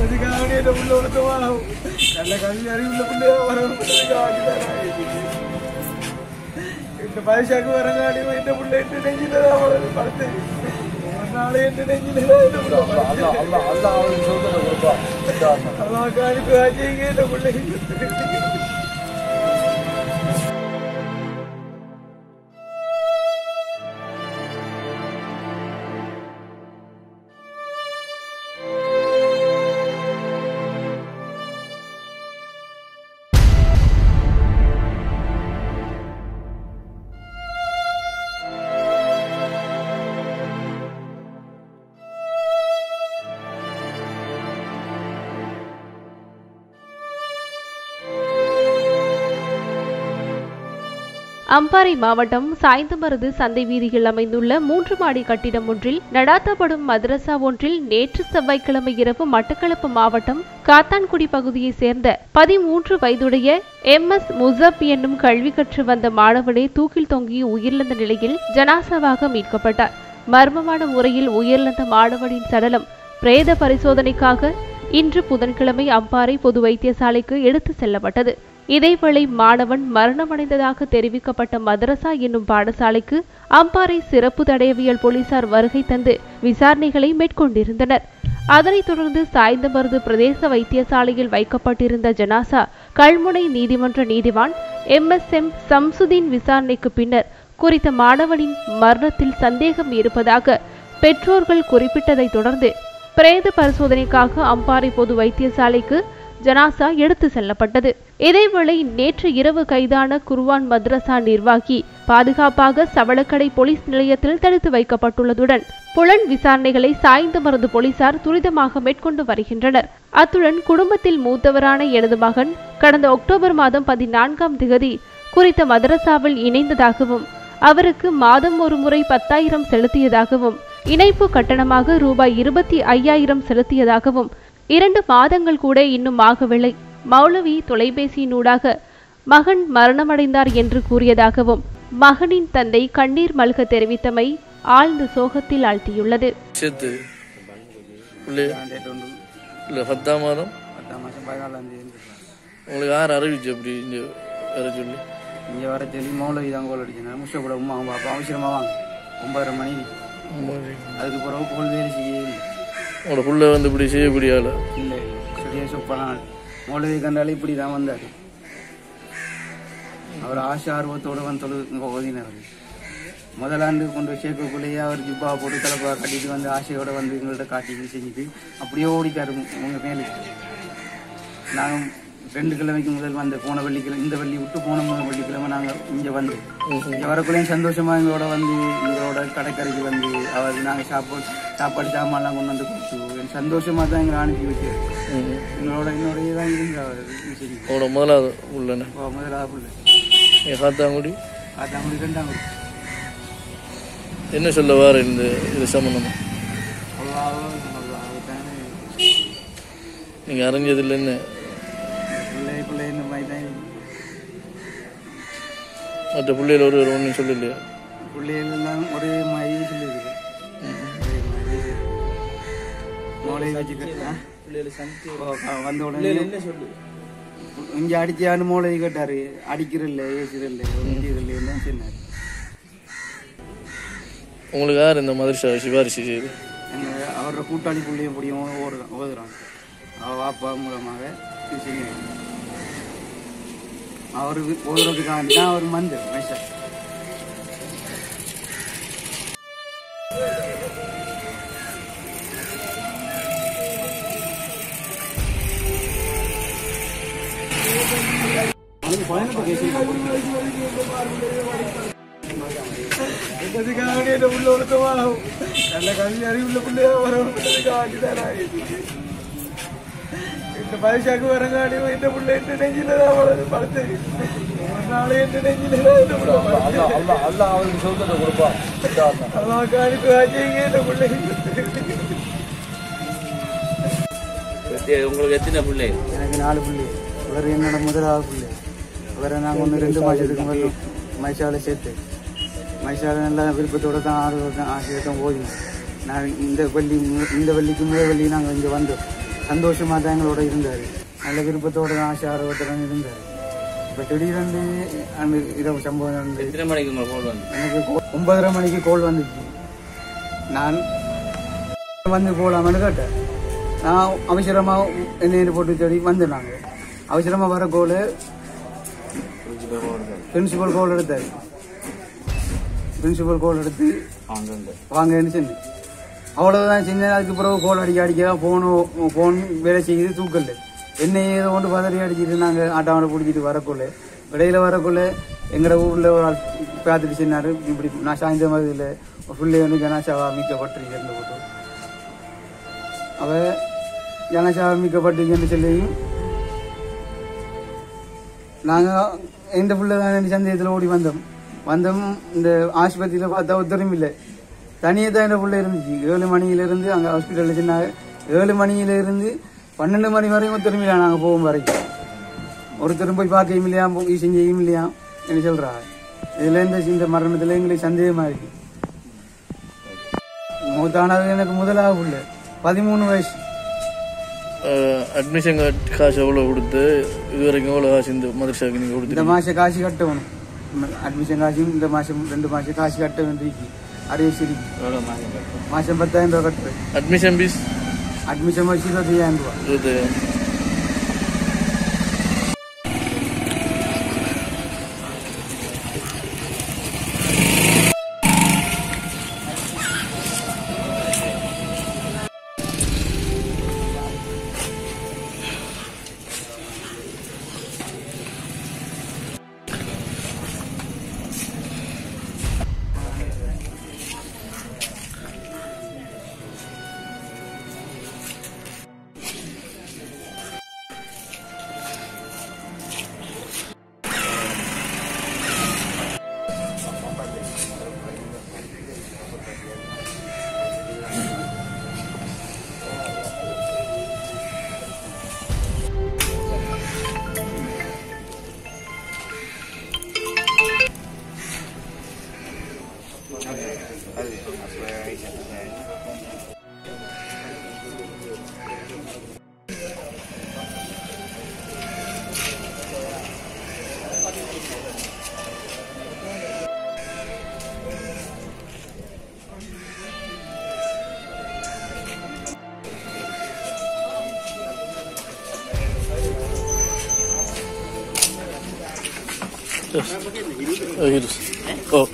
அதுக்காக என் புள்ள ஒழுக்கமாகும் நல்ல கல்வி அறிவுள்ள பிள்ளையா வரணும் இந்த பைசாக்கு வரங்காடி இந்த புள்ள எட்டு நெஞ்சிலதான் அவளது படுத்து ஒரு நாளை எட்டு நெஞ்சிலதான் இந்த புள்ள படுத்து. அல்லாஹ் அனுப்பி வச்சீங்க இந்த பிள்ளைக்கு அம்பாறை மாவட்டம் சாய்ந்தமருது சந்தை வீதியில் அமைந்துள்ள மூன்று மாடி கட்டிடம் ஒன்றில் நடாத்தப்படும் மதரசா ஒன்றில் நேற்று செவ்வாய்க்கிழமை இரவு மட்டக்களப்பு மாவட்டம் காத்தான்குடி பகுதியைச் சேர்ந்த பதிமூன்று வயதுடைய எம் எஸ் முசப் என்னும் கல்வி கற்று வந்த மாணவனே தூக்கில் தொங்கி உயிரிழந்த நிலையில் ஜனாசாவாக மீட்கப்பட்டார் மர்மமான முறையில் உயிரிழந்த மாணவனின் சடலம் பிரேத பரிசோதனைக்காக இன்று புதன்கிழமை அம்பாறை பொது வைத்தியசாலைக்கு எடுத்து செல்லப்பட்டது இதேவேளை மாணவன் மரணமடைந்ததாக தெரிவிக்கப்பட்ட மதரசா என்னும் பாடசாலைக்கு அம்பாறை சிறப்பு தடயவியல் போலீசார் வருகை தந்து விசாரணைகளை மேற்கொண்டிருந்தனர் அதனைத் தொடர்ந்து சாய்ந்தமருது பிரதேச வைத்தியசாலையில் வைக்கப்பட்டிருந்த ஜனாசா கல்முனை நீதிமன்ற நீதிவான் எம் எஸ் எம் சம்சுதீன் விசாரணைக்கு பின்னர் குறித்த மாணவனின் மரணத்தில் சந்தேகம் இருப்பதாக பெற்றோர்கள் குறிப்பிட்டதைத் தொடர்ந்து பிரேத பரிசோதனைக்காக அம்பாறை பொது வைத்தியசாலைக்கு ஜனாசா எடுத்து செல்லப்பட்டது இதேவேளை நேற்று இரவு கைதான குர்வான் மദ്രസா நிர்வாகி பாதுகாப்பாக சவளக்கடை போலீஸ் நிலையத்தில் தடுத்து வைக்கப்பட்டுள்ளதுடன் புலன் விசாரணைகளை சாய்ந்தமருது போலீசார் துரிதமாக மேற்கொண்டு வருகின்றனர் அத்துடன் குடும்பத்தில் மூத்தவரான எனது மகன் கடந்த அக்டோபர் மாதம் பதினான்காம் திகதி குறித்த மதரசாவில் இணைந்ததாகவும் அவருக்கு மாதம் ஒரு முறை பத்தாயிரம் செலுத்தியதாகவும் இணைப்பு கட்டணமாக ரூபாய் இருபத்தி ஐயாயிரம் செலுத்தியதாகவும் இரண்டு மாதங்கள் கூட இன்னும் ஆகவில்லை மௌலவி தொலைபேசியினூடாக மகன் மரணமடைந்தார் என்று கூறியதாகவும் மகனின் தந்தை கண்ணீர் மல்க தெரிவித்தமை ஆழ்ந்த சோகத்தில் ஆழ்த்தியுள்ளது சேர்த்து உள்ளே டேட் ஒன்று இல்லை பத்தாம் மாதம் பத்தாம் மாதம் பதினாலாம் தேதி உங்களுக்கு யார் அறிவிச்சு அப்படி இங்கே வர சொல்லி இங்கே வர சொல்லி மௌலவி தான் கோல் அடிச்சேன் முஷ கூட உமா அவங்க அப்பா அவசரமாக வாங்க ஒன்பதரை மணி அதுக்கு பிறகு கோல் வேலை செய்ய இல்லை உங்களோட புள்ள வந்து இப்படி செய்யக்கூடிய ஆள் இல்லை சரியாக சொப்பனால் மௌலவி கண்டாலே இப்படி தான் வந்தார் அவர் ஆசை ஆர்வத்தோடு வந்து தொழு இங்கே ஓதினார் முதலாண்டு கொண்டு போய் சேர்க்கக்குள்ளேயே அவர் ஜிப்பா போட்டு தலைப்பா கட்டிட்டு வந்து ஆசையோட வந்து எங்கள்கிட்ட காட்டிட்டு செஞ்சுட்டு அப்படியே ஓடிட்டாரு உங்க மேலுக்கு நாங்கள் ரெண்டு கிழமைக்கு முதல் வந்த போன வெள்ளிக்கிழமை இந்த வெள்ளி விட்டு போன முதல் வெள்ளிக்கிழமை நாங்கள் இங்கே வந்து இங்கே வரக்குள்ளேயும் சந்தோஷமா எங்களோட வந்து எங்களோட கடற்கரைக்கு வந்து அவர் நாங்கள் சாப்பாடு சாப்பாடு சாமான்லாம் கொண்டு வந்து கொடுத்து சந்தோஷமா தான் எங்களை அனுப்பி வச்சார் எங்களோட என்னோடய தான் இருந்து அவர் சரி உங்களோட முதலாவது உள்ளன முதலாவது பிள்ளை நீங்கள் காத்தாங்குடி அதான் அப்படி ரெண்டாங்க என்ன சொல்ல வார இந்த இது சம்மந்தமா அவ்வளோ அவ்வளோ தானே நீங்கள் அறிஞ்சதில்லை என்ன பிள்ளை பிள்ளை இந்த மாதிரி தான் இருக்கு. மற்ற பிள்ளைகள் ஒரு ஒரு ஒன்றும் சொல்லலையா பிள்ளைகள் எல்லாம் ஒரே மாதிரி சொல்லியிருக்கு ஒரே மாதிரி மோளை வச்சுக்கிட்டு வந்த உடனே என்ன சொல்லு இங்க அடிச்சான்னு மோளை கேட்டாரு அடிக்கிறல்ல ஏசுறல்ல ஒழிக்கிறல்ல எல்லாம் சொன்னாரு உங்களுக்கு யார் இந்த மதரசா சிபாரிசு செய்யுது எங்க அவரோட கூட்டாளி பிள்ளையும் பிடியும் ஓடுறான் ஓதுறான் அவ வாப்பா மூலமாக இது செய்யணும் அவரு ஓதுறதுக்காண்டி தான் அவர் மந்து மைசா அதுக்காக என்ன உள்ள ஒழுக்கமாகும் நல்ல கல்வி அறிவுள்ள பிள்ளையா வரணும் இந்த பைசாக்கு வரங்காடி இந்த புள்ள எட்டு நெஞ்சில தான் வளருது படுத்து ஒரு நாளை எட்டு நெஞ்சில தான் இந்த புள்ள படுத்து அல்லாஹ் அனுப்பி வச்சீங்க இந்த பிள்ளைக்கு உங்களுக்கு எத்தனை பிள்ளை எனக்கு நாலு பிள்ளை இவர் என்னோட முதலாவது பிள்ளை இவரை நாங்கள் ஒன்று ரெண்டு மாதத்துக்கு முதல்ல மைசாவில் சேர்த்து மைசாவில் நல்லா விருப்பத்தோட தான் ஆர்வம் ஆசையை தான் ஓதினோம் நான் இந்த பள்ளி மு- இந்த பள்ளிக்கு முதல் பள்ளி நாங்கள் இங்கே வந்தோம் சந்தோஷமாக தான் எங்களோட இருந்தார் நல்ல விருப்பத்தோட ஆசை ஆர்வத்துடன் இருந்தார் இப்போ திடீரென்று அந்த இரவு சம்பவம் நடந்து எத்தனை மணிக்கு உங்களை போன் வந்து எனக்கு கோ- ஒன்பதரை மணிக்கு கோல் வந்துச்சு நான் வந்து போகலாமான்னு கேட்டேன் நான் அவசரமாக என்ன போட்டு தேடி வந்தேன் நாங்கள் அவசரமாக வர கோல் பிரின்சிபல் கோல் எடுத்தார் பிரின்சிபல் கோல் எடுத்து வாங்கன்னு சொன்னேன் அவ்வளவுதான் சின்ன அதுக்கு பிறகு கோல் அடிக்க அடிக்க போனும் போன் வேலை செய்யுது தூக்கல என்ன ஏதோ கொண்டு பதறி அடிச்சிட்டு நாங்கள் ஆட்டாவோட பிடிச்சிட்டு வரக்குள்ள இடையில வரக்குள்ள எங்கட ஊர்ல ஒரு ஆள் பார்த்துட்டு சொன்னாரு இப்படி நான் சாய்ந்த மாதிரி இல்லை பிள்ளை வந்து ஜனாசாவா மீட்கப்பட்டு இறந்து போட்டு அவ ஜனாசாவா மீட்கப்பட்டு சொல்லியும் நாங்க எந்த பிள்ளை தான் சந்தேகத்தில் ஓடி வந்தோம் வந்தோம் இந்த ஆஸ்பத்திரியில பார்த்தா ஒருத்தரும் இல்லை தனியே தான் இந்த பிள்ளை இருந்துச்சு ஏழு மணியில இருந்து அங்க ஹாஸ்பிட்டல்ல சொன்னாங்க ஏழு மணியில இருந்து பன்னெண்டு மணி வரையும் ஒருத்தரும் இல்லை நாங்க போகும் வரைக்கும் ஒருத்தரும் போய் பார்க்கவும் இல்லையா போய் செஞ்சையும் இல்லையா என்ன சொல்றாங்க இதுல இந்த இந்த மரணத்துல எங்களுக்கு சந்தேகமா இருக்கு மூத்தானது எனக்கு முதலாக புள்ள பதிமூணு வயசு அட்மிஷன் காசு எவ்வளோ கொடுத்து இது வரைக்கும் எவ்வளோ காசு இந்த மதரசாக்கு நீங்கள் இந்த கொடுத்துருக்கீங்க மாசம் காசு கட்டணும் அட்மிஷன் காசும் இந்த மாசம் ரெண்டு மாசம் காசு கட்ட வேண்டியிருக்கு அரியஸ் இருக்கு எவ்வளோ மாதம் கட்டணும் மாசம் பத்தாயிரம் ரூபாய் கட்டுறேன் அட்மிஷன் ஃபீஸ் அட்மிஷன் வச்சு இருபத்தையாயிரம் ரூபாய் இருபது Oh, here it is. Oh.